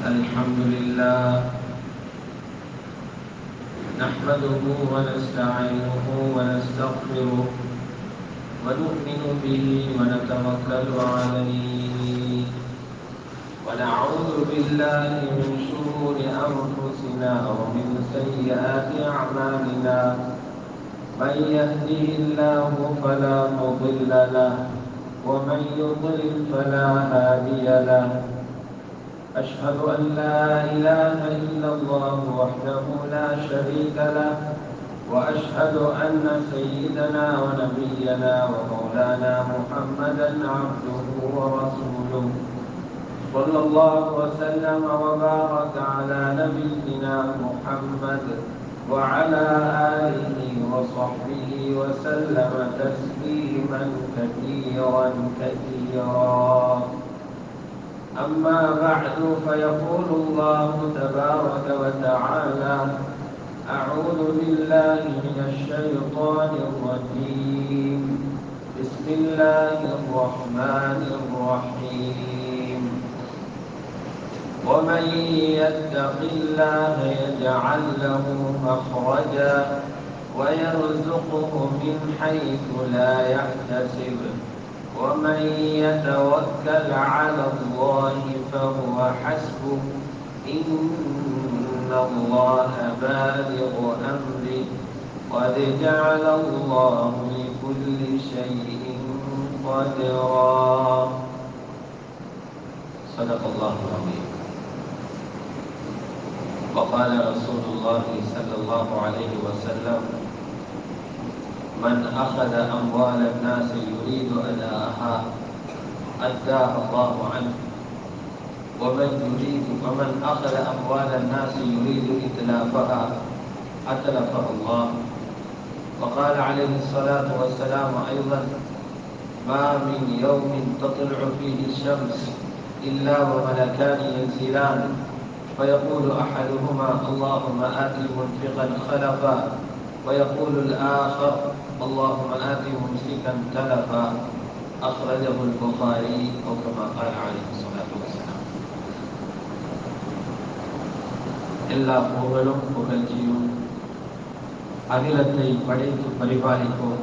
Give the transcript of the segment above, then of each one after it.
الحمد لله نحمده ونستعينه ونستغفره ونؤمن به ونتوكل عليه ونعوذ بالله من شرور أنفسنا ومن سيئات أعمالنا من يهده الله فلا مضل له ومن يضلل فلا هادي له أشهد أن لا إله إلا الله وحده لا شريك له وأشهد أن سيدنا ونبينا ومولانا محمدا عبده ورسوله صلى الله وسلم وبارك على نبينا محمد وعلى آله وصحبه وسلم تسليما كثيرا كثيرا أما بعد فيقول الله تبارك وتعالى أعوذ بالله من الشيطان الرجيم بسم الله الرحمن الرحيم ومن يتق الله يجعل له مخرجا ويرزقه من حيث لا يحتسب ومن يتوكل على الله فهو حسبه إن الله بالغ أمره قد جعل الله لكل شيء قدرا صدق الله العظيم وقال رسول الله صلى الله عليه وسلم من أخذ أموال الناس يريد أداءها أداها الله عنه ومن يريد ومن أخذ أموال الناس يريد إتلافها أتلفه الله وقال عليه الصلاة والسلام أيضا ما من يوم تطلع فيه الشمس إلا وملكان ينزلان فيقول أحدهما اللهم آت منفقا خلفا ويقول الآخر اللهم آت ممسكا تلفا أخرجه البخاري أو كما قال عليه الصلاة والسلام எல்லா புகழும் புகழ்ச்சியும் அகிலத்தை படைத்து பரிபாலிக்கும்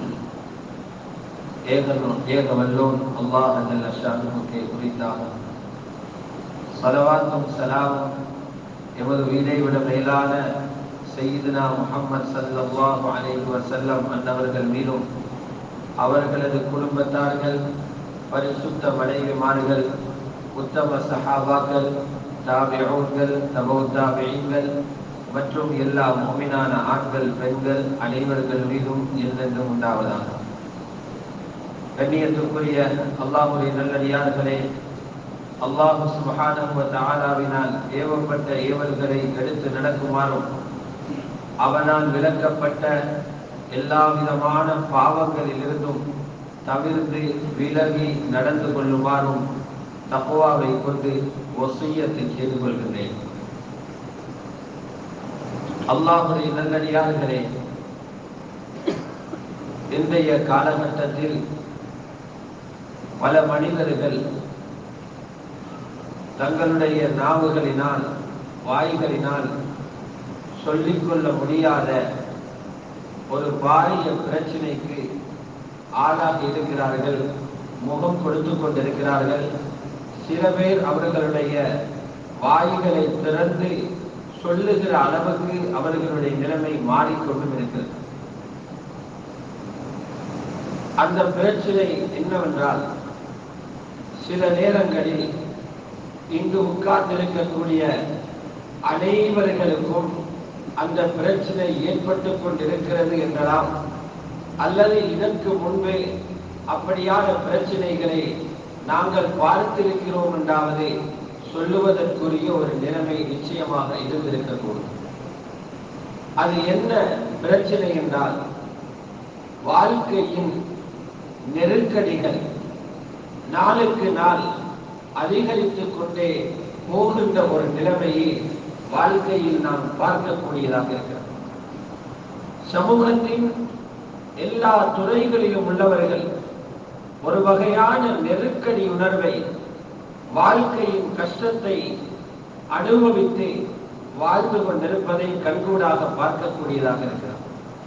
ஏகனும் ஏகவல்லோன் அல்லாஹ் அல்ல ஷானுக்கே குறித்தாகும் சலவாத்தும் சலாமும் எமது உயிரை விட மேலான செய்தினா முகமது சல்லாஹு அலைஹி வசல்லம் அன்னவர்கள் மீதும் அவர்களது குடும்பத்தார்கள் பரிசுத்த மனைவிமார்கள் உத்தம சஹாபாக்கள் தாபிஊன்கள் தபோ தாபியங்கள் மற்றும் எல்லா மோமினான ஆண்கள் பெண்கள் அனைவர்கள் மீதும் என்றென்றும் உண்டாவதாக கண்ணியத்துக்குரிய அல்லாஹுடைய நல்லடியார்களே அல்லாஹு சுபஹானஹு தஆலாவினால் ஏவப்பட்ட ஏவல்களை எடுத்து நடக்குமாறும் அவனால் விளக்கப்பட்ட எல்லா விதமான பாவங்களில் இருந்தும் தவிர்த்து விலகி நடந்து கொள்ளுமாறும் தக்குவாவை கொண்டு ஒசையத்தை செய்து கொள்கின்றேன் அல்லாஹுடைய நல்லடியார்களே இன்றைய காலகட்டத்தில் பல மனிதர்கள் தங்களுடைய நாவுகளினால் வாய்களினால் சொல்லிக்கொள்ள முடியாத ஒரு பாரிய பிரச்சனைக்கு ஆளாகி இருக்கிறார்கள் முகம் கொடுத்து கொண்டிருக்கிறார்கள் சில பேர் அவர்களுடைய வாய்களை திறந்து சொல்லுகிற அளவுக்கு அவர்களுடைய நிலைமை மாறிக்கொண்டும் இருக்கிறது அந்த பிரச்சனை என்னவென்றால் சில நேரங்களில் இங்கு உட்கார்ந்திருக்கக்கூடிய அனைவர்களுக்கும் அந்த பிரச்சனை ஏற்பட்டு கொண்டிருக்கிறது என்றலாம் அல்லது இதற்கு முன்பே அப்படியான பிரச்சனைகளை நாங்கள் பார்த்திருக்கிறோம் என்றாவது சொல்லுவதற்குரிய ஒரு நிலைமை நிச்சயமாக இருந்திருக்கக்கூடும் அது என்ன பிரச்சனை என்றால் வாழ்க்கையின் நெருக்கடிகள் நாளுக்கு நாள் அதிகரித்துக் கொண்டே போகின்ற ஒரு நிலைமையை வாழ்க்கையில் நாம் பார்க்கக்கூடியதாக இருக்கிறது சமூகத்தின் எல்லா துறைகளிலும் உள்ளவர்கள் ஒரு வகையான நெருக்கடி உணர்வை வாழ்க்கையின் கஷ்டத்தை அனுபவித்து வாழ்ந்து கொண்டிருப்பதை கண்கூடாக பார்க்கக்கூடியதாக இருக்கிறது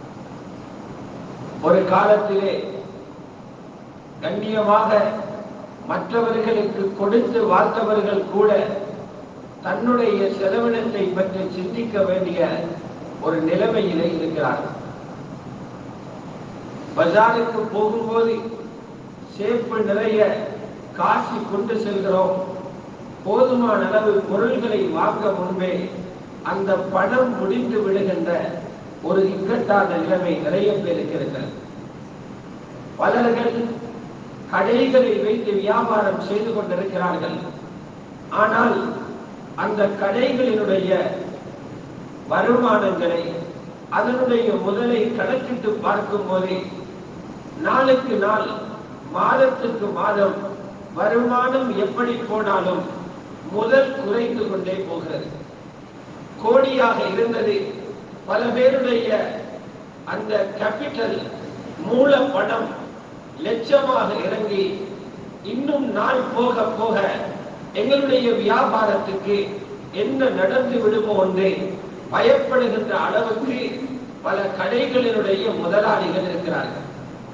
ஒரு காலத்திலே கண்ணியமாக மற்றவர்களுக்கு கொடுத்து வாழ்த்தவர்கள் கூட தன்னுடைய செலவினத்தை பற்றி சிந்திக்க வேண்டிய ஒரு நிலைமையிலே இருக்கிறார்கள் பஜாருக்கு போகும்போது சேப்பு நிறைய காசு கொண்டு செல்கிறோம் போதுமான அளவு பொருள்களை வாங்க முன்பே அந்த பணம் முடிந்து விடுகின்ற ஒரு இக்கட்டான நிலைமை நிறைய பேருக்கு இருக்கிறது பலர்கள் கடைகளை வைத்து வியாபாரம் செய்து கொண்டிருக்கிறார்கள் ஆனால் அந்த கடைகளினுடைய வருமானங்களை அதனுடைய முதலை கணக்கிட்டு பார்க்கும் போதே நாளுக்கு நாள் மாதத்துக்கு மாதம் வருமானம் எப்படி போனாலும் முதல் குறைந்து கொண்டே போகிறது கோடியாக இருந்தது பல பேருடைய அந்த கேபிட்டல் மூல பணம் லட்சமாக இறங்கி இன்னும் நாள் போக போக எங்களுடைய வியாபாரத்துக்கு என்ன நடந்து விடுமோ என்று பயப்படுகின்ற அளவுக்கு பல கடைகளினுடைய முதலாளிகள் இருக்கிறார்கள்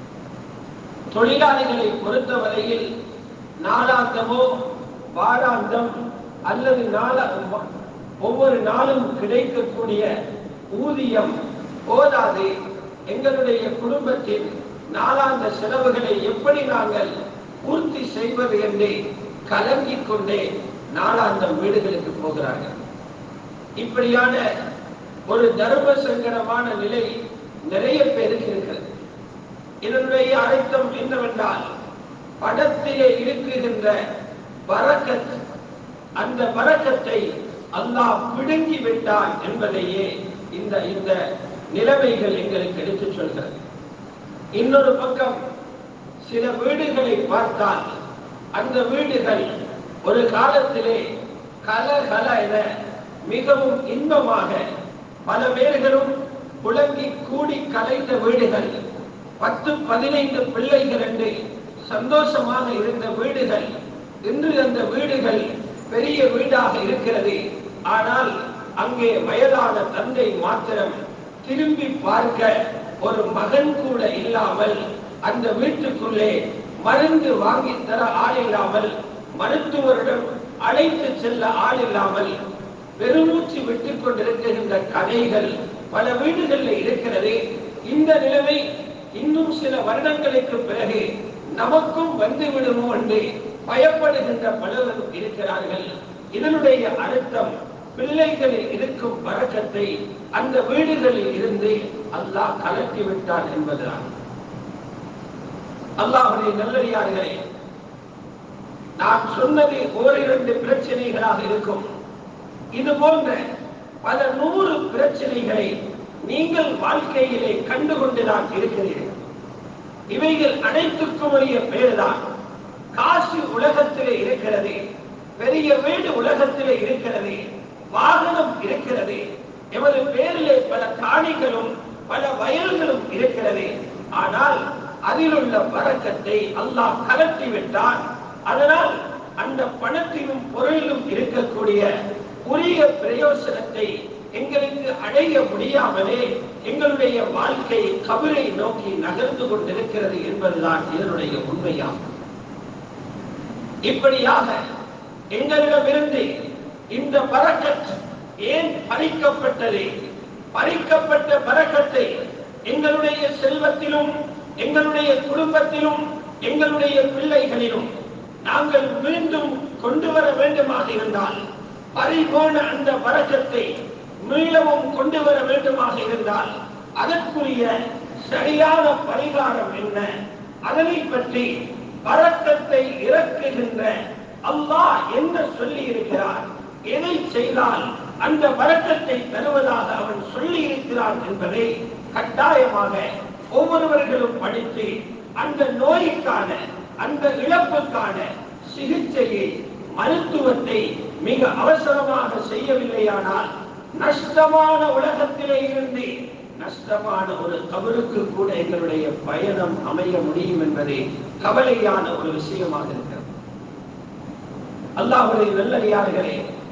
தொழிலாளிகளை பொறுத்தவரையில் நாளாந்தமோ வாராந்தம் அல்லது நாள ஒவ்வொரு நாளும் கிடைக்கக்கூடிய ஊதியம் போதாது எங்களுடைய குடும்பத்தின் நாளாந்த செலவுகளை எப்படி நாங்கள் பூர்த்தி செய்வது என்று கலங்கிக் கொண்டே நாளாந்தம் வீடுகளுக்கு போகிறார்கள் இப்படியான ஒரு தர்ம சங்கடமான நிலை நிறைய பேருக்கு இருக்கிறது இதனுடைய அர்த்தம் என்னவென்றால் படத்திலே இருக்குகின்ற பறக்கத் அந்த பறக்கத்தை அல்லாஹ் பிடுங்கி விட்டான் என்பதையே இந்த இந்த நிலைமைகள் எங்களுக்கு எடுத்துச் சொல்கிறது இன்னொரு பக்கம் சில வீடுகளை பார்த்தால் அந்த வீடுகள் ஒரு காலத்திலே கலகல என மிகவும் இன்பமாக பல பேர்களும் புழங்கி கூடி கலைந்த வீடுகள் பத்து பதினைந்து பிள்ளைகள் என்று சந்தோஷமாக இருந்த வீடுகள் இன்று அந்த வீடுகள் பெரிய வீடாக இருக்கிறது ஆனால் அங்கே வயதான தந்தை மாத்திரம் திரும்பி பார்க்க ஒரு மகன் கூட இல்லாமல் அந்த வீட்டுக்குள்ளே மருந்து வாங்கி தர ஆள் இல்லாமல் மருத்துவரிடம் அழைத்து செல்ல ஆள் இல்லாமல் பெருமூச்சு விட்டுக் கொண்டிருக்கின்ற கதைகள் பல வீடுகளில் இருக்கிறது இந்த நிலைமை இன்னும் சில வருடங்களுக்கு பிறகு நமக்கும் வந்து விடுமோ என்று பயப்படுகின்ற பலரும் இருக்கிறார்கள் இதனுடைய அர்த்தம் பிள்ளைகளில் இருக்கும் பழக்கத்தை அந்த வீடுகளில் இருந்து அல்லாஹ் கலட்டி விட்டான் என்பதுதான் அல்லாஹுடைய நல்லடியார்களே நான் சொன்னது ஓரிரண்டு பிரச்சனைகளாக இருக்கும் இது போன்ற பல நூறு பிரச்சனைகளை நீங்கள் வாழ்க்கையிலே கண்டுகொண்டுதான் இருக்கிறீர்கள் இவைகள் அனைத்துக்கும் உரிய பேர்தான் காசு உலகத்திலே இருக்கிறது பெரிய வீடு உலகத்திலே இருக்கிறது வாகனம் இருக்கிறது எமது பேரிலே பல காணிகளும் பல வயல்களும் இருக்கிறது ஆனால் அதில் உள்ள பறக்கத்தை அல்லாஹ் கலட்டி விட்டான் அதனால் அந்த பணத்திலும் பொருளிலும் இருக்கக்கூடிய உரிய பிரயோசனத்தை எங்களுக்கு அடைய முடியாமலே எங்களுடைய வாழ்க்கை கபரை நோக்கி நகர்ந்து கொண்டிருக்கிறது என்பதுதான் இதனுடைய உண்மையாகும் இப்படியாக எங்களிடமிருந்து இந்த பறக்கத் ஏன் பறிக்கப்பட்டது பறிக்கப்பட்ட பறக்கத்தை எங்களுடைய செல்வத்திலும் எங்களுடைய குடும்பத்திலும் எங்களுடைய பிள்ளைகளிலும் நாங்கள் மீண்டும் கொண்டு வர வேண்டுமாக இருந்தால் பறிபோன அந்த பறக்கத்தை மீளவும் கொண்டு வர வேண்டுமாக இருந்தால் அதற்குரிய சரியான பரிகாரம் என்ன அதனை பற்றி பறக்கத்தை இறக்குகின்ற அல்லாஹ் என்ன சொல்லி இருக்கிறார் எதை செய்தால் அந்த பறக்கத்தை தருவதாக அவன் சொல்லி இருக்கிறான் என்பதை கட்டாயமாக ஒவ்வொருவர்களும் படித்து அந்த நோய்க்கான அந்த இழப்புக்கான சிகிச்சையை மருத்துவத்தை மிக அவசரமாக செய்யவில்லையானால் நஷ்டமான உலகத்திலே இருந்து நஷ்டமான ஒரு கபருக்கு கூட எங்களுடைய பயணம் அமைய முடியும் என்பது கவலையான ஒரு விஷயமாக இருக்கிறது அல்லாஹுடைய நல்லடியார்களே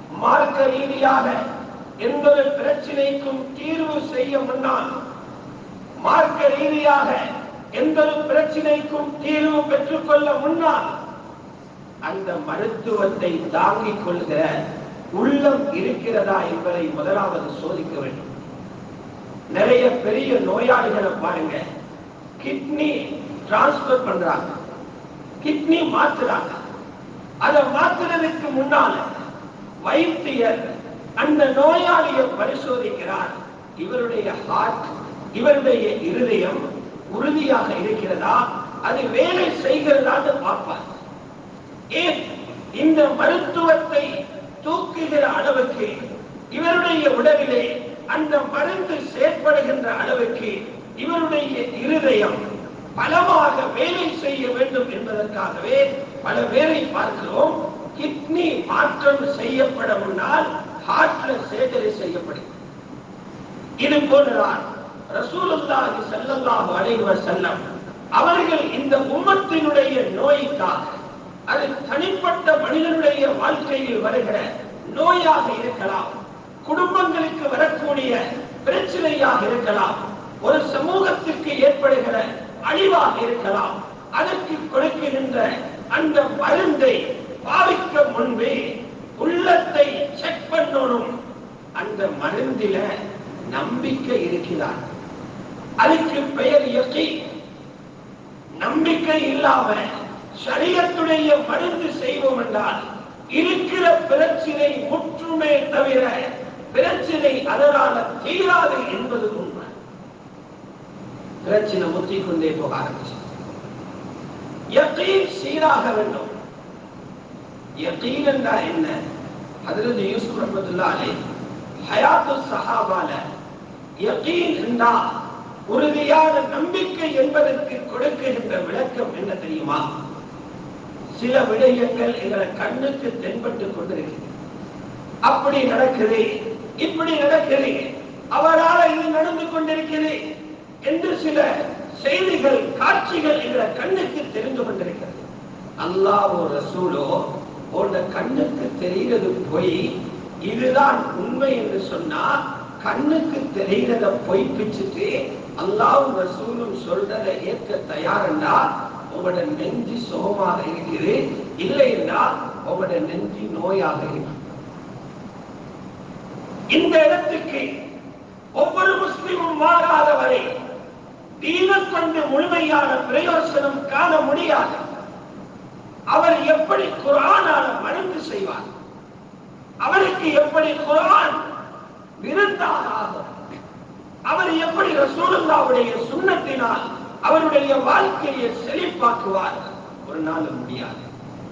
மார்க்க ரீதியாக எந்த ஒரு பிரச்சனைக்கும் தீர்வு செய்ய முன்னால் மார்க்க ரீதியாக எந்த ஒரு பிரச்சனைக்கும் தீர்வு பெற்றுக்கொள்ள முன்னால் அந்த மருத்துவத்தை தாங்கிக் கொள்கிற உள்ளம் இருக்கிறதா என்பதை முதலாவது சோதிக்க வேண்டும் நிறைய பெரிய நோயாளிகளை பாருங்க கிட்னி டிரான்ஸ்பர் பண்றாங்க கிட்னி மாத்துறாங்க அதை மாத்துறதுக்கு முன்னால வைத்தியர் அந்த நோயாளியை பரிசோதிக்கிறார் இவருடைய ஹார்ட் இவருடைய இருதயம் உறுதியாக இருக்கிறதா அது வேலை செய்கிறதான்னு பார்ப்பார் ஏன் இந்த மருத்துவத்தை தூக்குகிற அளவுக்கு இவருடைய உடலிலே அந்த மருந்து செயற்படுகின்ற அளவுக்கு இவருடைய இருதயம் பலமாக வேலை செய்ய வேண்டும் என்பதற்காகவே பல பேரை பார்க்கிறோம் கிட்னி மாற்றம் செய்யப்பட முன்னால் ஹார்ட்ல சர்ஜரி செய்யப்படுகிறது இது போன்றுதான் ரசூலுல்லாஹி ஸல்லல்லாஹு அலைஹி வஸல்லம் அவர்கள் இந்த உம்மத்தினுடைய நோய்க்காக அது தனிப்பட்ட மனிதனுடைய வாழ்க்கையில் வருகிற நோயாக இருக்கலாம் குடும்பங்களுக்கு வரக்கூடிய பிரச்சனையாக இருக்கலாம் ஒரு சமூகத்திற்கு ஏற்படுகிற அழிவாக இருக்கலாம் அதற்கு கொடுக்கின்ற அந்த மருந்தை பாவிக்க முன்பே உள்ளத்தை செக் பண்ணணும் அந்த மருந்தில நம்பிக்கை இருக்கிறார் அதுக்கு பெயர் இயற்கை நம்பிக்கை இல்லாம சரியத்துடைய மருந்து செய்வோம் என்றால் இருக்கிற பிரச்சினை முற்றுமே தவிர பிரச்சினை அதனால தீராது என்பது உண்மை பிரச்சனை முத்திக் கொண்டே போக ஆரம்பிச்சு யக்கீன் சீராக வேண்டும் யக்கீன் என்றால் என்ன ஹதரத் யூசுப் ரஹ்மத்துல்லாஹி அலைஹி ஹயாத்து சஹாபால யக்கீன் என்றால் உறுதியான நம்பிக்கை என்பதற்கு கொடுக்கின்ற விளக்கம் என்ன தெரியுமா சில விடயங்கள் எங்களை கண்ணுக்கு தென்பட்டு கொண்டிருக்கிறது அப்படி நடக்குது இப்படி நடக்குது அவரால் இது நடந்து கொண்டிருக்கிறது என்று சில செய்திகள் காட்சிகள் எங்களை கண்ணுக்கு தெரிந்து கொண்டிருக்கிறது அல்லாஹோ ரசூலோ உன்ன கண்ணுக்கு தெரிகிறது போய் இதுதான் உண்மை என்று சொன்னா கண்ணுக்கு தெரிகிறத பொய்ப்பிச்சுட்டு அல்லாஹ் ரசூலும் சொல்றதை ஏற்க தயாருண்டா உங்களோட நெஞ்சு சுகமாக இருக்குது இல்லை என்றால் உங்களோட நெஞ்சு நோயாக இருக்கு இந்த இடத்துக்கு ஒவ்வொரு முஸ்லிமும் மாறாத வரை தீனம் கொண்டு முழுமையான பிரயோசனம் காண முடியாது அவர் எப்படி குரானால மருந்து செய்வார் அவருக்கு எப்படி குரான் விருந்தாக ஆகும் அவர் எப்படி ரசூலுல்லாவுடைய சுண்ணத்தினால் அவருடைய வாழ்க்கையை செழிப்பாக்குவார் ஒரு நாள் முடியாது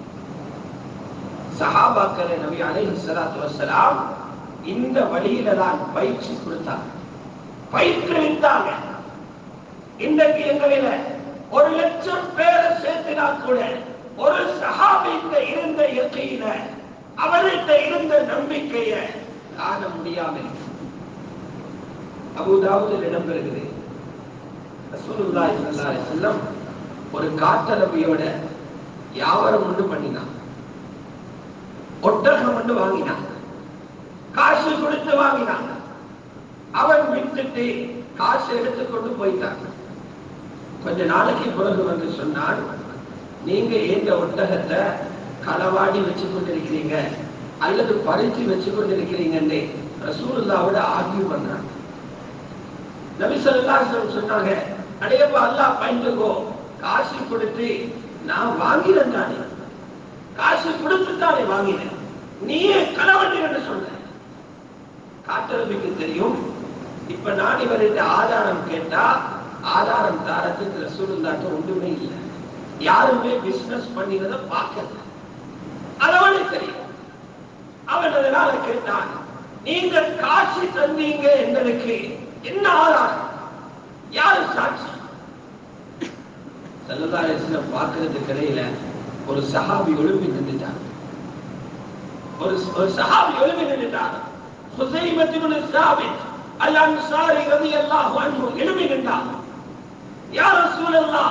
சஹாபாக்களை நபி அலைஹி ஸலாத்து வஸலாம் இந்த வழியில தான் பயிற்சி கொடுத்தாங்க பயிற்றுவித்தாங்க இன்றைக்கு எங்களில ஒரு லட்சம் பேரை சேர்த்தினா கூட ஒரு சஹாபித்த இருந்த இயற்கையில அவர்கிட்ட இருந்த நம்பிக்கைய காண முடியாமல் அபுதாவுதில் இடம்பெறுகிறது ரசூலுல்லாஹி ஸல்லல்லாஹு அலைஹி வஸல்லம் ஒரு காட்டரபியோட வியாபாரம் ஒன்று பண்ணினான் ஒட்டகம் ஒன்று வாங்கினான் காசு கொடுத்து வாங்கினான் அவன் விட்டுட்டு காசு எடுத்துக்கொண்டு போயிட்டான் கொஞ்ச நாளைக்கு பிறகு வந்து சொன்னான் நீங்க இந்த ஒட்டகத்தை களவாடி வச்சு கொண்டிருக்கிறீங்க அல்லது பறிச்சு வச்சு கொண்டிருக்கிறீங்கன்னு ரசூலுல்லாவோட ஆர்கியூ பண்றான் நபி ஸல்லல்லாஹு அலைஹி வஸல்லம் சொன்னாங்க அடையப்பா அல்லாஹ் பயந்துக்கோ காசு கொடுத்து நான் வாங்கினேன் தானே காசு கொடுத்து தானே வாங்கினேன் நீயே களவண்டி என்று சொன்ன காட்டரபிக்கு தெரியும் இப்ப நான் இவர்கிட்ட ஆதாரம் கேட்டா ஆதாரம் தாரத்துக்கு ரசூலுல்லாட்ட ஒன்றுமே இல்லை யாருமே பிசினஸ் பண்ணினத பார்க்கல அதவனே தெரியும் அவன் அதனால கேட்டான் நீங்க காசு தந்தீங்க எங்களுக்கு என்ன ஆதாரம் யாரு சாட்சி செல்லதாரேசனை பார்க்கறதுக்கு இடையில ஒரு சஹாபி எழுப்பி நின்றுட்டான் ஒரு ஒரு சஹாபி எழுப்பி நின்றுட்டான் ஹுசைமத்தின் சாபித் அல் அன்சாரி ரலியல்லாஹு அன்ஹு எழுப்பி நின்றான் யா ரசூலல்லாஹ்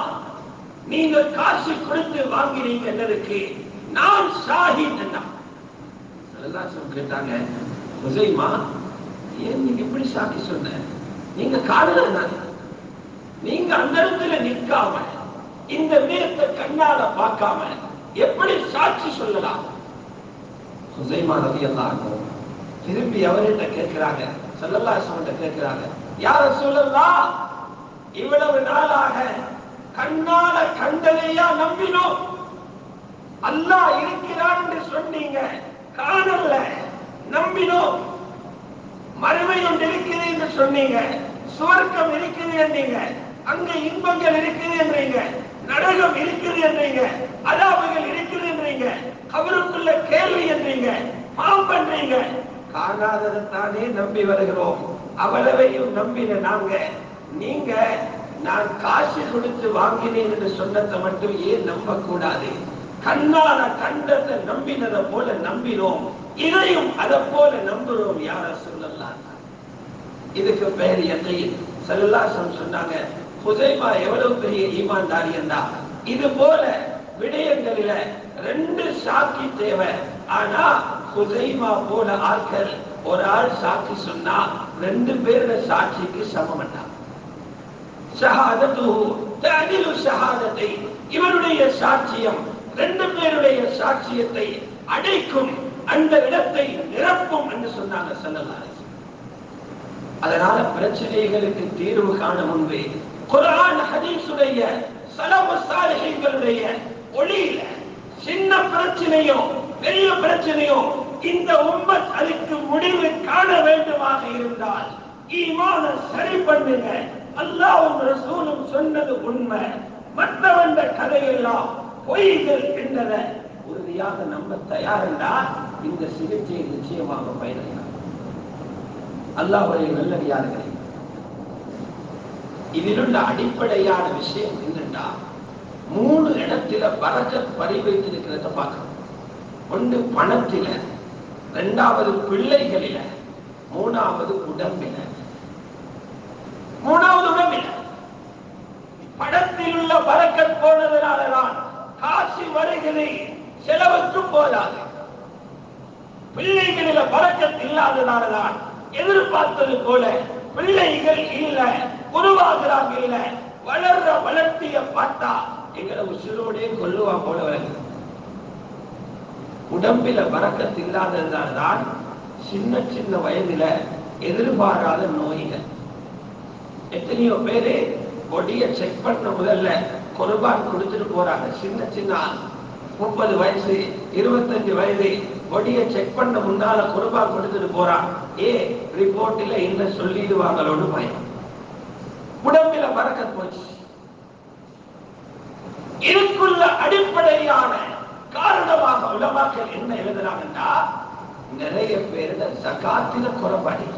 நீங்க காசு கொடுத்து வாங்கினீங்க என்னதுக்கு நான் ஷாஹித் என்றான் செல்லாசம் கேட்டாங்க ஹுசைமா ஏன் நீங்க எப்படி சாட்சி சொன்ன நீங்க காதல தானே நீங்க அந்த இடத்துல நிற்காம இந்த விடயத்தை கண்ணால பார்க்காம எப்படி சாட்சி சொல்லலாம் ஹுசைமா ரவி எல்லாம் திரும்பி அவர்கிட்ட கேட்கிறாங்க செல்லல்லாசவன்ட்ட கேட்கிறாங்க யார சொல்லலாம் இவ்வளவு நாளாக கண்ணால கண்டதையா நம்பினோம் அல்லாஹ் இருக்கிறான் என்று சொன்னீங்க காணல நம்பினோம் மறுமை ஒன்று இருக்குது என்று சொன்னீங்க சுவர்க்கம் இருக்குது என்றீங்க அங்க இன்பங்கள் இருக்குது என்றீங்க நரகம் இருக்குது என்றீங்க அதாபுகள் இருக்குது என்றீங்க அவருக்குள்ள கேள்வி என்றீங்க பாவம் பண்றீங்க காணாததைத்தானே நம்பி வருகிறோம் அவ்வளவையும் நம்பின நாங்க நீங்க நான் காசு கொடுத்து வாங்கினேன் என்று சொன்னதை மட்டும் ஏன் நம்ப கூடாது கண்ணால கண்டத்தை நம்பினதை போல நம்பினோம் இதையும் அதை போல நம்புறோம் யார சொல்லலாம் இதுக்கு பெயர் என்னை செல்லாசம் சொன்னாங்க ஹுசைமா எவ்வளவு பெரிய ஈமான்தாரி என்றா இது போல விடயங்களில ரெண்டு சாக்கி தேவை ஆனா ஹுசைமா போல ஆட்கள் ஒரு ஆள் சாட்சி சொன்னா ரெண்டு பேரோட சாட்சிக்கு சமம் ஷஹாதத்து தஅதிலு ஷஹாதத்தை இவருடைய சாட்சியம் ரெண்டு பேருடைய சாட்சியத்தை அடைக்கும் அந்த இடத்தை நிரப்பும் என்று சொன்னாங்க ஸல்லல்லாஹு அலைஹி வஸல்லம். அதனால பிரச்சனைகளுக்கு தீர்வு காண முன்பே குர்ஆன் ஹதீஸுடைய சலவு சாலிஹீன்களுடைய ஒளியில சின்ன பிரச்சனையோ பெரிய பிரச்சனையோ இந்த உம்மத் அதுக்கு முடிவு காண வேண்டுமாக இருந்தால் ஈமான சரி பண்ணுங்க அல்லாஹ்வும் ரசூலும் சொன்னது உண்மை மற்றவன் கதையெல்லாம் பொய்கள் என்றதை உறுதியாக நம்ப தயார் என்றால் இந்த சிகிச்சை நிச்சயமாக பயனடையும் அல்லாஹ்வுடைய நல்லடியார்களே இதிலுள்ள அடிப்படையான விஷயம் என்னென்றா மூணு இடத்துல பறக்கத் பறி வைத்திருக்கிறத பார்க்கணும் ஒன்று பணத்தில இரண்டாவது பிள்ளைகளில மூணாவது உடம்பில மூணாவது உடம்பில படத்தில் உள்ள பறக்கத் போனதனாலதான் காசு வருகிறது செலவுக்கு போதாது பிள்ளைகளில பறக்கத் இல்லாதனாலதான் எதிர்பார்த்தது போல பிள்ளைகள் இல்ல உருவாகிறாங்க இல்ல வளர்ற வளர்த்திய பார்த்தா எங்களை உசிரோடே கொல்லுவா போல வருகிறது உடம்பில பறக்கத்து இல்லாததுனால்தான் சின்ன சின்ன வயதுல எதிர்பாராத நோய்கள் எத்தனையோ பேரு பொடிய செக் பண்ண முதல்ல குர்பான் கொடுத்துட்டு போறாங்க சின்ன சின்ன ஆள். முப்பது வயசு இருபத்தஞ்சு வயது பொடிய செக் பண்ண முன்னால குர்பான் கொடுத்துட்டு போறான் ஏ ரிப்போர்ட்ல என்ன சொல்லிடுவாங்களோன்னு பயம் உடம்பில பறக்கத் போச்சு இதுக்குள்ள அடிப்படையான காரணமாக உலமாக்கள் என்ன எழுதுறாங்கன்னா நிறைய பேருட சகாத்தில குறைபாடு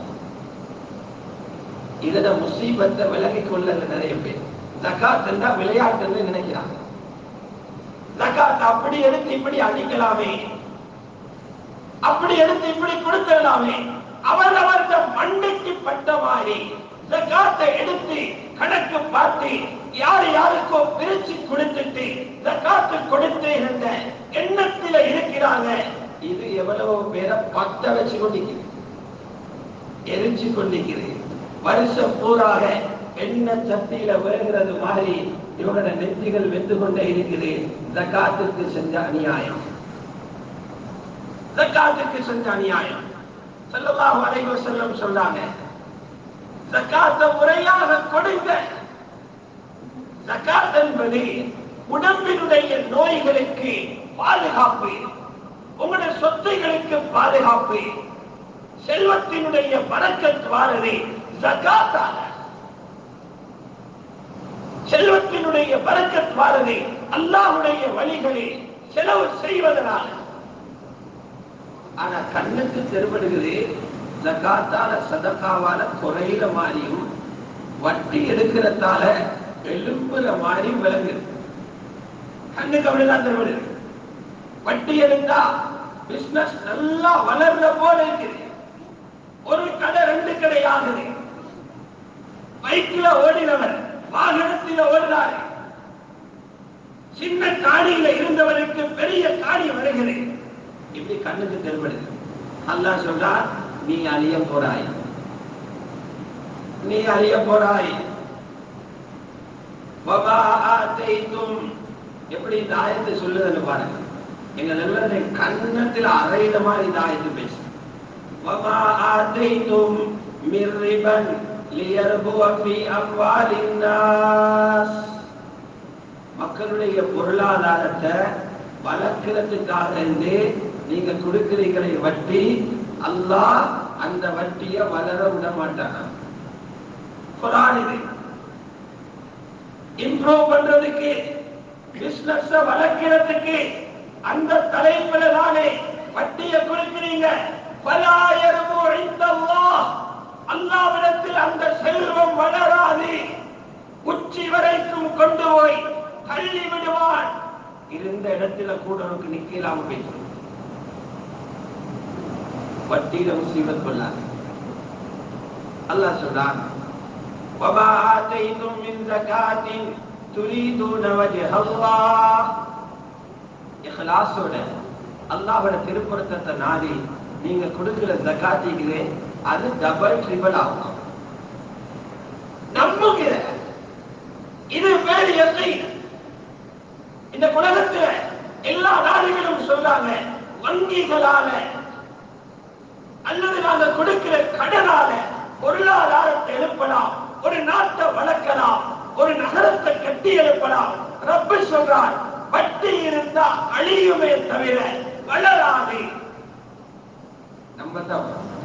இதுல முசீபத்தை விலகிக் கொள்ளல நிறைய பேர் ஜகாத் என்றா விளையாட்டுன்னு நினைக்கிறாங்க ஜகாத் அப்படி எடுத்து இப்படி அடிக்கலாமே அப்படி எடுத்து இப்படி கொடுத்துடலாமே அவரவர்த மண்டைக்கு பட்ட மாதிரி ஜகாத்தை எடுத்து கணக்கு பார்த்து யார் யாருக்கோ பிரிச்சு கொடுத்துட்டு ஜகாத்து கொடுத்து என்ற எண்ணத்தில இருக்கிறாங்க இது எவ்வளவு பேரை பத்த வச்சு கொண்டிருக்கிறது எரிச்சு கொண்டிருக்கிறது வருஷம் பூராக எண்ணெய் சட்டியில வேகிறது மாதிரி இவங்களோட நெஞ்சுகள் வெந்து கொண்டே இருக்குது ஜக்காத்துக்கு செஞ்ச அநியாயம் ஜக்காத்துக்கு செஞ்ச அநியாயம் ஸல்லல்லாஹு அலைஹி வஸல்லம் சொன்னாங்க ஜக்காத்தை முறையாக கொடுங்க ஜக்காத் என்பது உடம்பினுடைய நோய்களுக்கு பாதுகாப்பு உங்களுடைய சொத்துகளுக்கு பாதுகாப்பு செல்வத்தினுடைய பறக்கத் வாரது ஜகாத்தால செல்வத்தினுடைய பறக்கத் வாரது அல்லாஹ்வுடைய வழிகளில் செலவு செய்வதனால ஆனா கண்ணுக்கு தெருபடுகிறது ஜகாத்தால சதகாவால குறையிற மாதிரியும் வட்டி எடுக்கிறதால எழும்புற மாதிரியும் விளங்குது கண்ணுக்கு அப்படிதான் தெருபடுது வட்டி எடுத்தா பிசினஸ் நல்லா வளர்ற போல இருக்குது ஒரு கடை ரெண்டு கடை ஆகுது பைக்கில் ஓடினவர் வாகனத்தில் ஓடுறாரு சின்ன காணியில இருந்தவருக்கு பெரிய காணி வருகிறது இப்படி கண்ணுக்கு தென்படுது அல்லாஹ் சொல்றார் நீ அழிய போறாய் நீ அழிய போறாய் வபா ஆத்தைத்தும் எப்படி இந்த ஆயத்தை சொல்லுதுன்னு பாருங்க எங்க நல்லதை கன்னத்தில் அறையிற மாதிரி இந்த ஆயத்தை பேசு வபா ஆத்தைத்தும் மிர்ரிபன் லியர்புவ ஃபி அம்வாலின் நாஸ் மக்களுடைய பொருளாதாரத்தை வளர்க்கிறதுக்காக இருந்து நீங்க கொடுக்கிறீங்களே வட்டி அல்லாஹ் அந்த வட்டியை வளர விட மாட்டானா குரான் இது இம்ப்ரூவ் பண்றதுக்கு பிசினஸ் வளர்க்கிறதுக்கு அந்த தலைப்புல தானே வட்டியை கொடுக்கிறீங்க பலாயிரமோ அல்லாஹ் அல்லாவிடத்தில் அந்த செல்வம் வளராது உச்சி வரைக்கும் கொண்டு போய் தள்ளி விடுவான் இருந்த இடத்துல கூட உனக்கு நிக்கலாம பேசும் வட்டியில முசீபத் கொள்ளாது அல்லாஹ் சொல்றான் وما آتيتم من زكاة تريدون وجه الله இஹ்லாஸோட அல்லாஹ்வோட திருப்பொருத்தத்தை நாடி நீங்க கொடுக்கிற ஜகாத்திகளே அது டபுள் ட்ரிபிள் ஆகும் நம்புகிற இது வேறு எல்லை இந்த உலகத்துல எல்லா நாடுகளும் சொல்றாங்க வங்கிகளால அல்லது நாங்க கொடுக்கிற கடனால பொருளாதாரத்தை எழுப்பலாம் ஒரு நாட்டை வளர்க்கலாம் ஒரு நகரத்தை கட்டி எழுப்பலாம் ரப்ப சொல்றார் வட்டி இருந்தா அழியுமே தவிர வளராது நம்ம தான்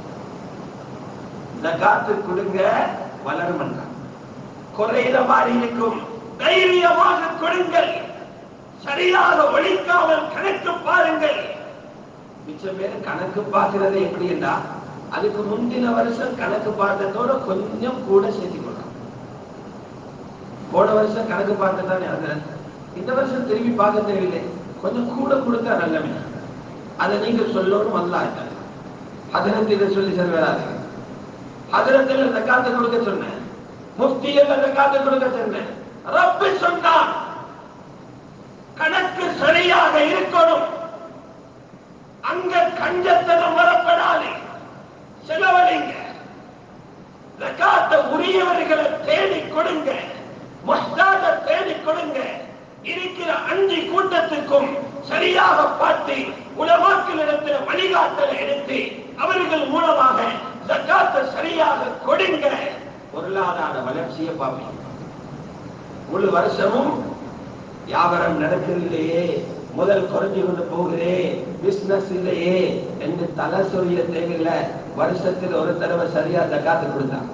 ஜகாத்து கொடுங்க வளரும் குறையிற மாதிரி இருக்கும் தைரியமாக கொடுங்கள் சரியாக ஒழிக்காமல் கணக்கு பாருங்கள் மிச்சம் பேர் கணக்கு பார்க்கிறது எப்படி என்றா அதுக்கு முந்தின வருஷம் கணக்கு பார்த்ததோட கொஞ்சம் கூட சேர்த்து கொள்ளலாம் போன வருஷம் கணக்கு பார்த்து தான் எழுதுறேன் இந்த வருஷம் திரும்பி பார்க்க தெரியல கொஞ்சம் கூட கொடுத்தா நல்லமே அதை நீங்க சொல்லணும் வந்தாங்க ஹதரத் இதை சொல்லி செல்வராது ஹதரத்தில் ஜக்காத்து கொடுக்க சொன்னேன் முஃப்தியில் ஜக்காத்து கொடுக்க சொன்னேன் ரப்பு சொன்னான் கணக்கு சரியாக இருக்கணும் அங்க கஞ்சத்தனம் வரப்படாது செலவழிங்க ஜக்காத்தை உரியவர்களை தேடி கொடுங்க முஸ்தாத தேடி கொடுங்க இருக்கிற அஞ்சு கூட்டத்துக்கும் சரியாக பார்த்து உலமாக்களிடத்தில் வழிகாட்டலை எடுத்து அவர்கள் மூலமாக ஜக்காத்தை சரியாக கொடுங்க பொருளாதார வளர்ச்சியை பார்ப்பீங்க முழு வருஷமும் வியாபாரம் நடக்கவில்லையே முதல் குறைஞ்சு கொண்டு போகுதே பிசினஸ் இல்லையே என்று தலை சொல்லிய தேவையில்லை வருஷத்தில் ஒரு தடவை சரியா ஜக்காத்து கொடுத்தான்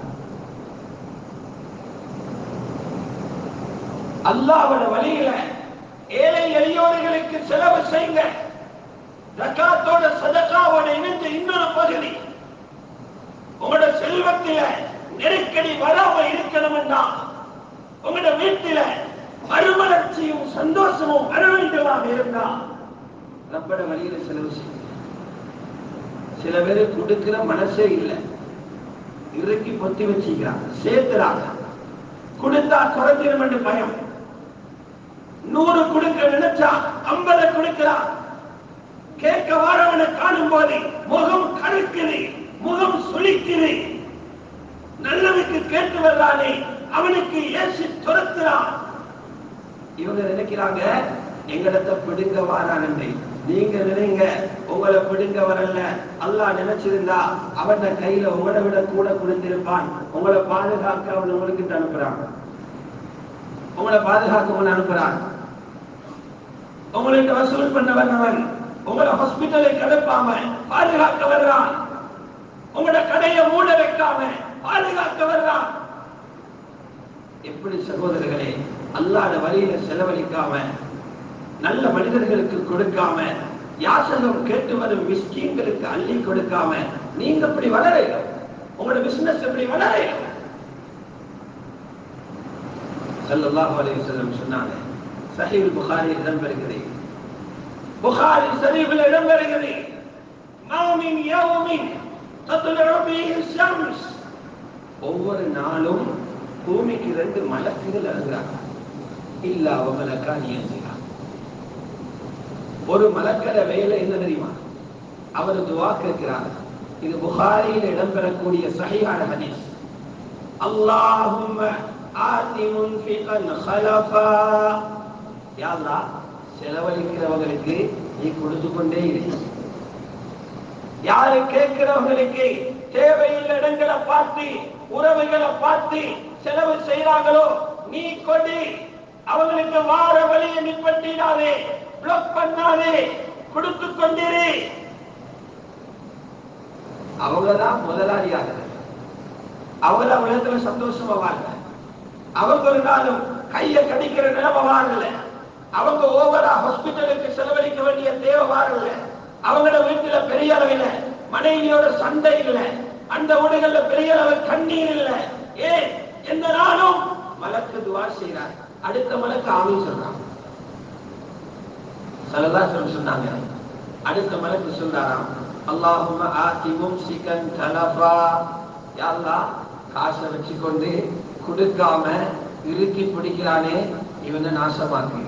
அல்லாவோட வழியில ஏழை எளியோர்களுக்கு செலவு செய்யுங்க ஜக்காத்தோட சதக்காவோட இணைந்த இன்னொரு பகுதி உங்களோட செல்வத்தில நெருக்கடி வராம இருக்கணும்னா உங்களோட வீட்டில மறுமலர்ச்சியும் சந்தோஷமும் வர வேண்டுமாக இருந்தா ரப்பட வழியில செலவு செய்யுங்க சில பேரு கொடுக்கிற மனசே இல்லை இறுக்கி பொத்தி வச்சுக்கிறாங்க சேர்த்துறாங்க கொடுத்தா குறைஞ்சிடும் என்று பயம் நூறு கொடுக்க நினைச்சா ஐம்பதை கொடுக்கிறான் கேட்க வாரவனை காணும் போது முகம் கருக்குது முகம் சுளிக்குது நல்லவனுக்கு கேட்டு வர்றானே அவனுக்கு ஏசி துரத்துறான் இவங்க நினைக்கிறாங்க எங்களிடத்தை பிடுங்க வாரானே நீங்க நினைங்க உங்களை பிடுங்க வரல அல்லாஹ் நினைச்சிருந்தா அவன் கையில உங்களை விட கூட கொடுத்திருப்பான் உங்களை பாதுகாக்க அவன் உங்களுக்கு அனுப்புறான் உங்களை பாதுகாக்க அவன் அனுப்புறான் உங்களுக்கு வசூல் பண்ண வந்தவன் உங்களை ஹாஸ்பிட்டலை கிடப்பாம பாதுகாக்க வர்றான் உங்களோட கடையை மூட வைக்காம பாதுகாக்க வர்றான் எப்படி சகோதரர்களே அல்லாத வழியில செலவழிக்காம நல்ல மனிதர்களுக்கு கொடுக்காம யாசகம் கேட்டு வரும் மிஸ்கீன்களுக்கு அள்ளி கொடுக்காம நீங்க எப்படி வளரையில உங்களோட பிசினஸ் எப்படி வளரையில ஸல்லல்லாஹு அலைஹி வஸல்லம் சொன்னாங்க சஹீஹ் புகாரி இடம்பெறுகிறது புகாரி ஷரீஃபில் இடம்பெறுகிறது மாமின் யௌமின் தத்லு ஃபீஹி ஷம்ஸ் ஒவ்வொரு நாளும் பூமிக்கு ரெண்டு மலக்குகள் இறங்குறாங்க இல்ல அவங்களுக்கா நியந்திக்கிறாங்க ஒரு மலக்கட வேலை என்ன தெரியுமா அவர் துவா கேட்கிறார் இது புகாரியில் இடம்பெறக்கூடிய சஹீஹான ஹதீஸ் அல்லாஹும்ம ஆதி முன்ஃபிகன் ஹலஃபா யா அல்லாஹ் செலவழிக்கிறவங்களுக்கு நீ கொடுத்து கொண்டே இரு யாரு கேட்கிறவங்களுக்கு தேவையில்லை இடங்களை பார்த்து உறவுகளை பார்த்து செலவு செய்றாங்களோ நீ கொடி அவங்களுக்கு வார வழியை நிப்பட்டினாதே பிளாக் பண்ணாதே கொடுத்து கொண்டிரு அவங்கதான் முதலாளியாக அவங்க உலகத்துல சந்தோஷமா வாழல அவங்க ஒரு நாளும் கைய கடிக்கிற நிலைமை வாழல அவங்க ஓவரா ஹாஸ்பிட்டலுக்கு செலவழிக்க வேண்டிய தேவை வாழல அவங்களோட வீட்டுல பெரிய அளவில் மனைவியோட சண்டை இல்லை அந்த வீடுகள்ல பெரிய அளவு கண்ணீர் இல்லை ஏன் எந்த நாளும் மலக்கு துவா செய்கிறார் அடுத்த மலக்கு ஆமி சொல்றான் சலதா சொன்னாங்க அடுத்த மலக்கு சொல்றாராம் அல்லாஹும்ம ஆதி மும்சிகன் தலஃபா யா அல்லாஹ் காசை வச்சுக்கொண்டு கொடுக்காம இறுக்கி பிடிக்கிறானே இவனை நாசமாக்கு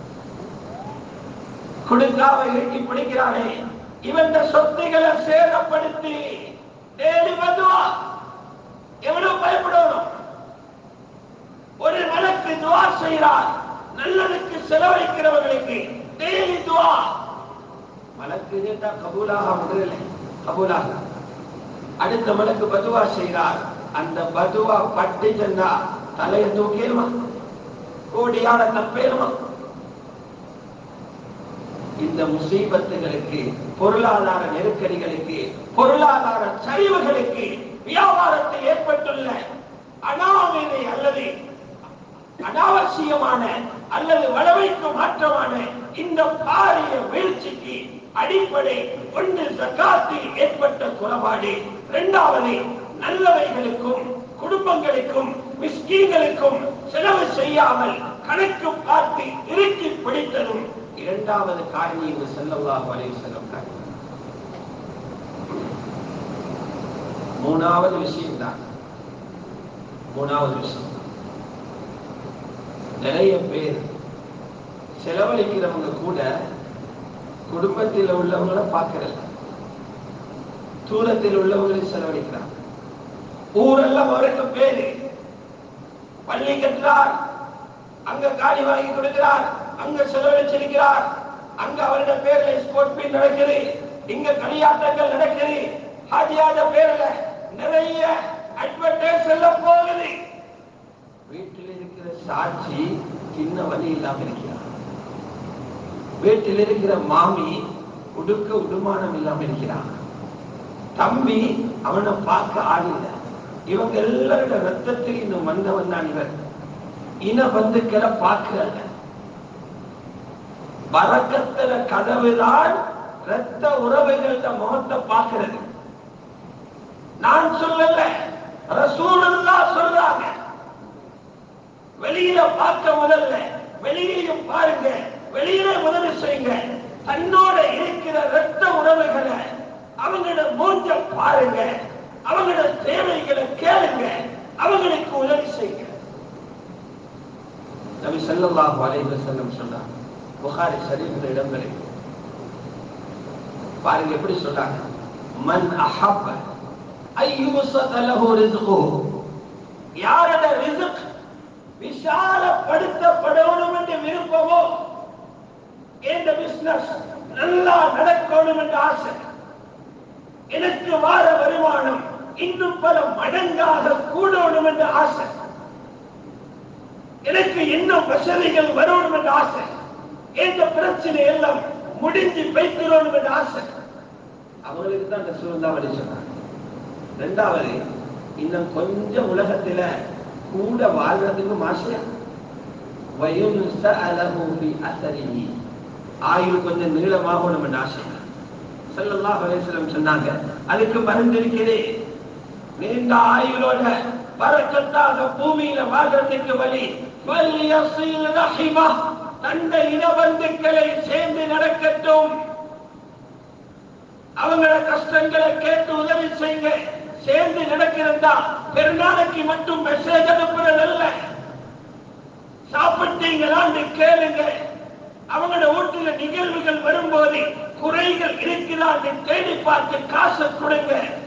கொடுக்காம இறுக்கி பிடிக்கிறானே இவன் சொத்துக்களை சேதப்படுத்தி தேடி வந்துவா எவ்வளவு பயப்படணும் ஒரு மலக்கு துவா செய்கிறார் நல்லதுக்கு செலவழிக்கிறவர்களுக்கு டெய்லி துவா மலக்கு கேட்டா கபூலாக முதலில் கபூலாக அடுத்த மலக்கு பதுவா செய்கிறார் அந்த பதுவா பட்டு சென்றா தலையை தூக்கிடுமா கோடியான தப்பேருமா இந்த முசீபத்துகளுக்கு பொருளாதார நெருக்கடிகளுக்கு பொருளாதார சரிவுகளுக்கு வியாபாரத்தில் ஏற்பட்டுள்ள அனாமினை அல்லது அனாவசியமான அல்லது வளமைக்கு மாற்றமான இந்த பாரிய வீழ்ச்சிக்கு அடிப்படை ஒன்று சக்காத்தில் ஏற்பட்ட குறைபாடு இரண்டாவது நல்லவைகளுக்கும் குடும்பங்களுக்கும் மிஸ்கீன்களுக்கும் செலவு செய்யாமல் கணக்கு பார்த்து இறுக்கி பிடித்ததும் இரண்டாவது காரணி என்று செல்லல்லாஹு அலைஹி வஸல்லம் காரணி மூணாவது விஷயம் தான் மூணாவது விஷயம் நிறைய பேர் செலவழிக்கிறவங்க கூட குடும்பத்தில் உள்ளவங்களை பார்க்கறல தூரத்தில் உள்ளவங்களை செலவழிக்கிறார் ஊரெல்லாம் அவருக்கு பேரு பள்ளி கட்டுறார் அங்க காணி வாங்கி கொடுக்கிறார் அங்க செலவழிச்சிருக்கிறார் அங்க அவருடைய பேர்ல ஸ்போர்ட் மீட் நடக்குது இங்க களியாட்டங்கள் நடக்குது ஹாஜியாத பேர்ல நிறைய அட்வர்டைஸ் எல்லாம் போகுது வீட்டில் இருக்கிற சாட்சி சின்ன வழி இல்லாம இருக்கிறார் வீட்டில் இருக்கிற மாமி உடுக்க உடுமானம் இல்லாம இருக்கிறார் தம்பி அவனை பார்க்க ஆள் இல்லை இவங்க எல்லாரோட ரத்தத்தில் இன்னும் வந்தவன் தான் இவர் இன பந்துக்களை பார்க்கிறாங்க வரக்கத்துல கதவுதான் ரத்த உறவுகள முகத்தை பார்க்கிறது நான் சொல்லல ரசூலுல்லா சொல்றாங்க வெளியில பார்க்க முதல்ல வெளியிலையும் பாருங்க வெளியில முதல்ல செய்யுங்க தன்னோட இருக்கிற ரத்த உறவுகளை அவங்களோட மூஞ்ச பாருங்க அவங்களோட தேவைகளை கேளுங்க அவங்களுக்கு உதவி செய்யுங்க நபி ஸல்லல்லாஹு அலைஹி வஸல்லம் சொன்னார் புகாரி ஷரீஃபில் இடம்பெறும் பாருங்க எப்படி சொல்றாங்க மன் அஹப்ப ஐயுபஸத லஹு ரிஸ்குஹு யாரோட ரிஸ்க் விசாலப்படுத்தப்படணும் என்று விருப்பமோ இந்த பிசினஸ் நல்லா நடக்கணும் என்ற ஆசை எனக்கு வார வருமானம் இன்னும் பல மடங்காக கூடணும் என்ற ஆசை எனக்கு இன்னும் வசதிகள் வரணும் என்ற ஆசை இந்த பிரச்சனை எல்லாம் முடிஞ்சு வைக்கிறோம் என்ற ஆசை அவங்களுக்கு தான் இந்த சூழ்நிலை சொன்னாங்க ரெண்டாவது இன்னும் கொஞ்சம் உலகத்துல கூட வாழ்றதுக்கு மாசியா ஆயுள் கொஞ்சம் நீளமாகணும் என்ற ஆசை ஸல்லல்லாஹு அலைஹி வஸல்லம் சொன்னாங்க அதுக்கு மருந்து இருக்கிறே நீண்ட ஆயுளோட பறக்கத்தாக பூமியில வாழ்றதுக்கு வழி வல்யஸில் ரஹிமா தந்த இனபந்துக்களை சேர்ந்து நடக்கட்டும் அவங்கள கஷ்டங்களை கேட்டு உதவி செய்யுங்க சேர்ந்து நடக்கிறதா பெருநாளைக்கு மட்டும் மெசேஜ் அனுப்புறது அல்ல சாப்பிட்டீங்களான்னு கேளுங்க அவங்களோட வீட்டுல நிகழ்வுகள் வரும்போது குறைகள் இருக்கிறான்னு தேடி பார்த்து காசை கொடுங்க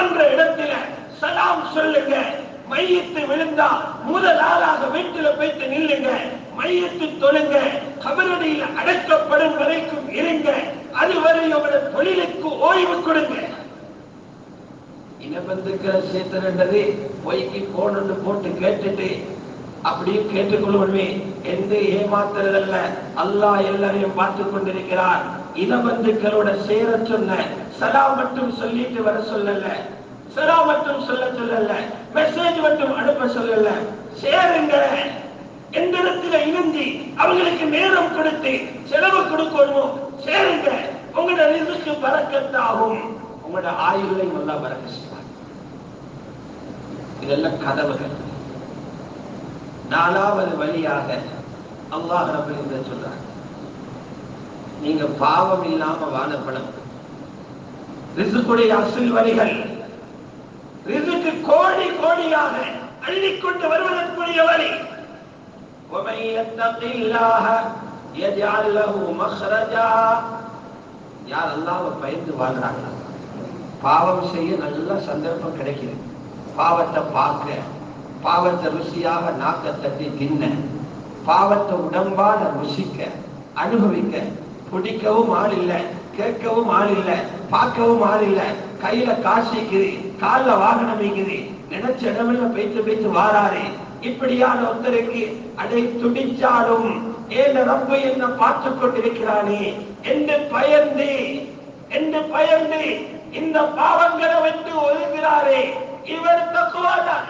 தோன்ற இடத்துல சலாம் சொல்லுங்க மையத்து விழுந்தா முதல் ஆளாக வீட்டுல போயிட்டு நில்லுங்க மையத்து தொழுங்க கபரடியில் அடக்கப்படும் வரைக்கும் இருங்க அதுவரை உங்களோட தொழிலுக்கு ஓய்வு கொடுங்க இனபந்துக்களை சேர்த்துறது பொய்க்கு போனன்னு போட்டு கேட்டுட்டு அப்படியே கேட்டுக்கொள்வனே எந்த ஏமாத்துறதல்ல அல்லாஹ் எல்லாரையும் பார்த்து கொண்டிருக்கிறார் இனபந்துக்களோட சேர சொன்ன சலா மட்டும் சொல்லிட்டு வர சொல்லல சலா மட்டும் சொல்ல சொல்லல மெசேஜ் மட்டும் அனுப்ப சொல்லல சேருங்க எந்த இடத்துல இணைஞ்சி அவங்களுக்கு நேரம் கொடுத்து செலவு கொடுக்கணும் சேருங்க உங்களோட ரிசுக்கு பறக்கத்தாகும் உங்களோட ஆயுளை நல்லா பறக்க செய்வார் இதெல்லாம் கதவுகள் நாலாவது வழியாக அல்லாஹ் ரபுல் சொல்றாங்க நீங்க பாவம் இல்லாம வாழப்படும் ரிசுக்குடைய அசில் வழிகள் ரிசுக்கு கோடி கோடியாக அள்ளிக்கொண்டு வருவதற்குரிய வழி ومن يتق الله يجعل له مخرجا யார் அல்லாஹ்வை பயந்து வாழ்றாங்களா பாவம் செய்ய நல்ல சந்தர்ப்பம் கிடைக்குது பாவத்தை பார்க்க பாவத்தை ருசியாக நாக்க தட்டி தின்ன பாவத்தை உடம்பால ருசிக்க அனுபவிக்க பிடிக்கவும் ஆள் இல்ல கேட்கவும் ஆள் இல்ல பார்க்கவும் ஆள் இல்ல கையில காசு இருக்குது கால்ல வாகனம் இருக்குது நினைச்ச இடமெல்லாம் பேச்சு பேச்சு வாராரு இப்படியான ஒருத்தருக்கு அதை துடிச்சாலும் ஏன் ரப்ப என்ன பார்த்து கொண்டிருக்கிறானே என்று பயந்து என்று பயந்து இந்த பாவங்களை விட்டு ஒதுங்கிறாரே இவர் தக்குவாதான்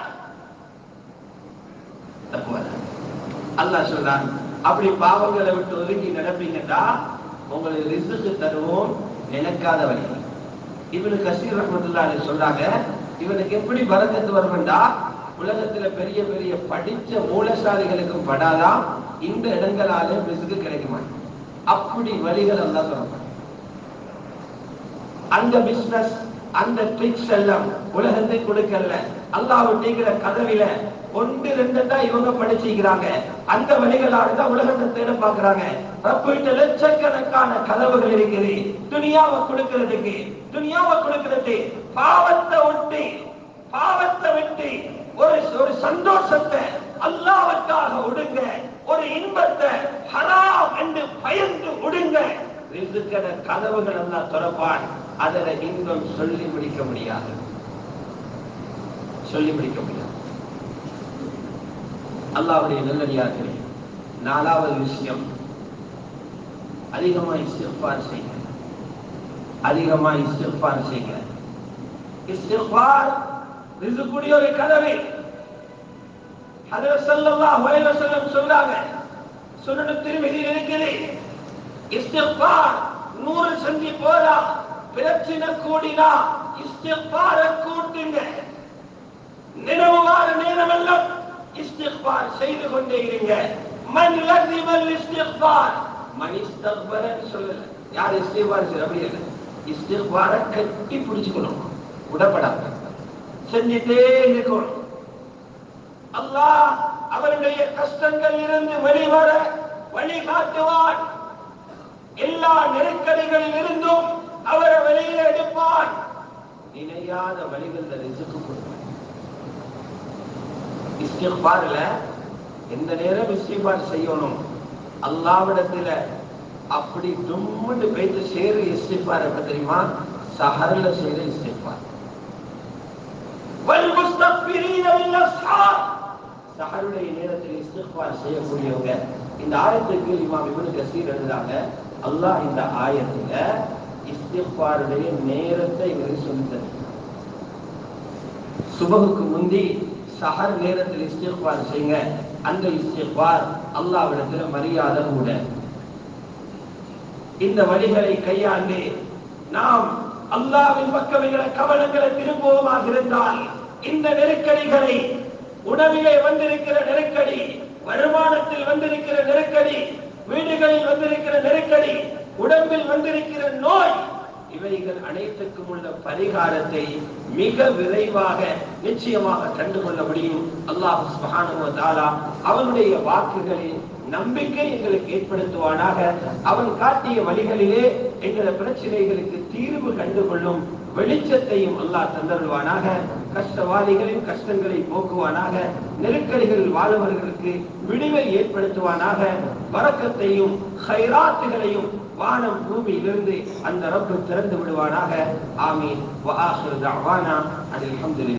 தக்குவாதான் அல்லாஹ் சொல்றான் அப்படி பாவங்களை விட்டு ஒதுங்கி நடப்பீங்கன்னா உங்களுக்கு ரிசுக்கு தருவோம் நினைக்காத வழி இவனு கசீர் ரஹமத்துல்லாஹி சொல்றாங்க இவனுக்கு எப்படி பரக்கத்து வரும்டா உலகத்துல பெரிய பெரிய படிச்ச மூலசாலிகளுக்கும் படாதான் இந்த இடங்களால ரிசுக்கு கிடைக்க மாட்டேன் அப்படி வழிகள் எல்லாம் சொல்லப்படும் அந்த பிசினஸ் அந்த ட்ரிக்ஸ் எல்லாம் உலகத்தை கொடுக்கல அல்லாஹ் நீங்கிற கதவில ஒன்று ரெண்டு தான் இவங்க படிச்சுக்கிறாங்க அந்த வழிகளால தான் உலகத்தை தேட பாக்குறாங்க ரப்பிட்ட லட்சக்கணக்கான கதவுகள் இருக்குது துனியாவை கொடுக்கிறதுக்கு துனியாவை கொடுக்கிறது பாவத்தை விட்டு பாவத்தை விட்டு ஒரு ஒரு சந்தோஷத்தை அல்லாவுக்காக விடுங்க ஒரு இன்பத்தை ஹராம் என்று பயந்து விடுங்க ரிசுக்கட கதவுகள் எல்லாம் திறப்பான் அதில் இன்பம் சொல்லி முடிக்க முடியாது சொல்லி முடிக்க முடியாது அல்லாவுடைய நல்லடியார்களே நாலாவது விஷயம் அதிகமா இஸ்திஃபார் செய்யுங்க அதிகமா இஸ்திஃபார் செய்யுங்க இஸ்திஃபார் ரிசுக்குடைய ஒரு கதவு ஹதரத் ஸல்லல்லாஹு அலைஹி வஸல்லம் சொல்றாங்க சுனன் திருமதியில் இருக்குது இஸ்திஃபார் நூறு செஞ்சு போதா பிரச்சனை கூடினா இஸ்திஃபார கூட்டுங்க நினைவு வார நேரமெல்லாம் இஸ்திஃபார் செய்து கொண்டே இருங்க மன் லசிமல் இஸ்திஃபார் மன் இஸ்தக்பரன்னு சொல்லல யார் இஸ்திஃபார் செய்ய அப்படி இல்லை இஸ்திஃபார கட்டி பிடிச்சுக்கணும் விடப்படாது செஞ்சுட்டே இருக்கணும் அல்லாஹ் அவருடைய கஷ்டங்கள் இருந்து வெளிவர வழி காட்டுவான் எல்லா நெருக்கடிகளில் இருந்தும் அவரை வெளியே எடுப்பான் நினையாத வழிகள் ரிசுக்கு கொடுப்பான் இஸ்திஃபார்ல எந்த நேரம் இஸ்திஃபார் செய்யணும் அல்லாவிடத்துல அப்படி தும்முண்டு போயிட்டு சேரு இஸ்திஃபார் எப்ப தெரியுமா சஹர்ல செய்யற இஸ்திஃபார் والمستغفرين بالاسحار சஹருடைய நேரத்தில் இஸ்திக்பார் செய்யக்கூடியவங்க இந்த ஆயத்துக்கு இமாம் இப்னு கசீர் எழுதுறாங்க அல்லாஹ் இந்த ஆயத்துல இஸ்திக்பாருடைய நேரத்தை இவருக்கு சொல்லி தருகிறார் சுபகுக்கு முந்தி சஹர் நேரத்தில் இஸ்திக்பார் செய்யுங்க அந்த இஸ்திக்பார் அல்லாஹ்விடத்தில் மரியாதை கூட இந்த வழிகளை கையாண்டு நாம் அல்லாவின் பக்கம் எங்களை கவனங்களை திரும்புவோமாக இருந்தால் இந்த நெருக்கடிகளை உணவிலே வந்திருக்கிற நெருக்கடி வருமானத்தில் வந்திருக்கிற நெருக்கடி வீடுகளில் வந்திருக்கிற நெருக்கடி உடம்பில் வந்திருக்கிற நோய் இவைகள் அனைத்துக்கும் உள்ள பரிகாரத்தை மிக விரைவாக நிச்சயமாக கண்டுகொள்ள முடியும் அல்லாஹ் சுப்ஹானஹு வ தஆலா அவனுடைய வாக்குகளில் நம்பிக்கை எங்களுக்கு ஏற்படுத்துவானாக அவன் காட்டிய வழிகளிலே எங்கள பிரச்சனைகளுக்கு தீர்வு கண்டுகொள்ளும் வெளிச்சத்தையும் அல்லாஹ் தந்தருள்வானாக கஷ்டவாதிகளின் கஷ்டங்களை போக்குவானாக நெருக்கடிகளில் வாழ்வர்களுக்கு விடிவை ஏற்படுத்துவானாக வரக்கத்தையும் ஹைராத்துகளையும் வானம் பூமியிலிருந்து அந்த ரப்பு திறந்து விடுவானாக ஆமீன் வஆஹிரு தஅவானா அனில் ஹம்துலில்லாஹ்